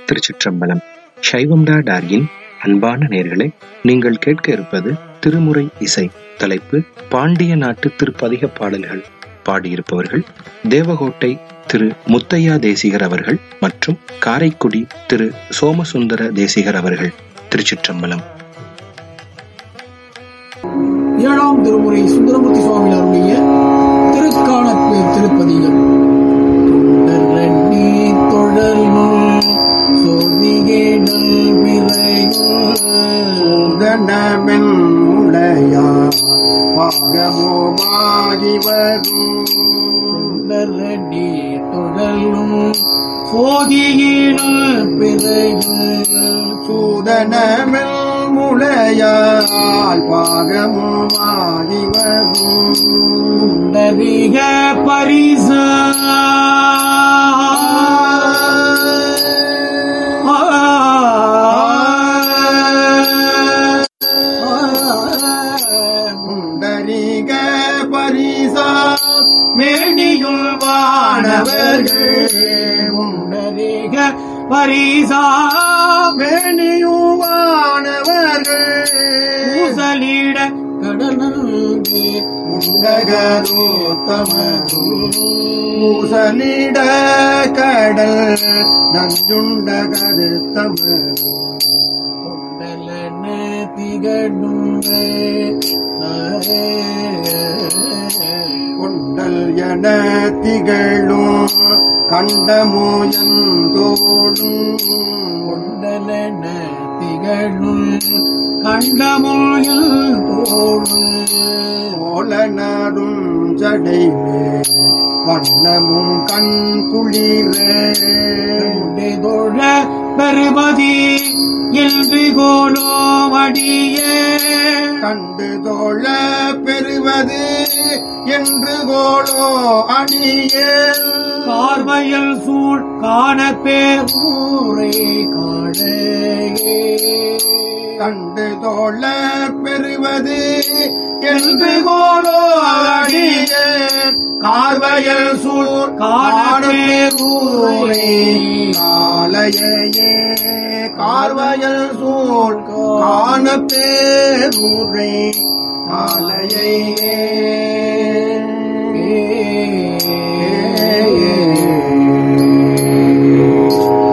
திருச்சிற்றம்பலம் சைவம்டா டார்கின் அன்பான நேர்களே நீங்கள் கேட்க இருப்பது திருமுறை இசை தலைப்பு பாண்டிய நாட்டு திருப்பதிக பாடல்கள் பாடியிருப்பவர்கள் தேவகோட்டை திரு முத்தையா தேசிகர் அவர்கள் மற்றும் காரைக்குடி திரு சோமசுந்தர தேசிகர் அவர்கள் திருச்சிற்றம்பலம் ஏழாம் திருமுறை சுந்தரமூர்த்தி சுவாமியாருடைய திருக்கானப்பேர் திருப்பதிகம் தொண்டரண்ணி தொழல் சொர்ணிகேடல் உடனமென் உடையா பாகமோமாகி வரும் தொண்டரண்ணி தொழலும் சோதியிடல் பிறகு சூதனமெல் முளையால் பாகமோமாகி வரும் புண்டரிக பரிசா புண்டரிக பரிசா மேனியுள் வானவர்கள் புண்டரிக பரிசா மேனியுள் வானவர்கள் பூசலிட கடனே மூசலிட கடல் நஞ்சுண்ட கருத்தமரும் கொண்டலன திகழுமே கொண்டல் என திகழும் கண்டமோயந்தோடும் கொண்டலன திகழும் கண்டமோயில் தோடு ஓலனரும் ஜடைமே வண்ணமும் கண் குளிர தொழ பெருமதி என்று கோலோ அடியே கண்டு தோழ பெறுவது என்று கோலோ அணியே பார்வையில் சூழ் காண பேரூரை காழையே கண்டு தோழ பெறுவது என்று கோலோ அணியே கார்வயல் சூழ் காணப்பேரூரை காலையே கார்வயல் சூழ் காணப்பேரூரை காலையே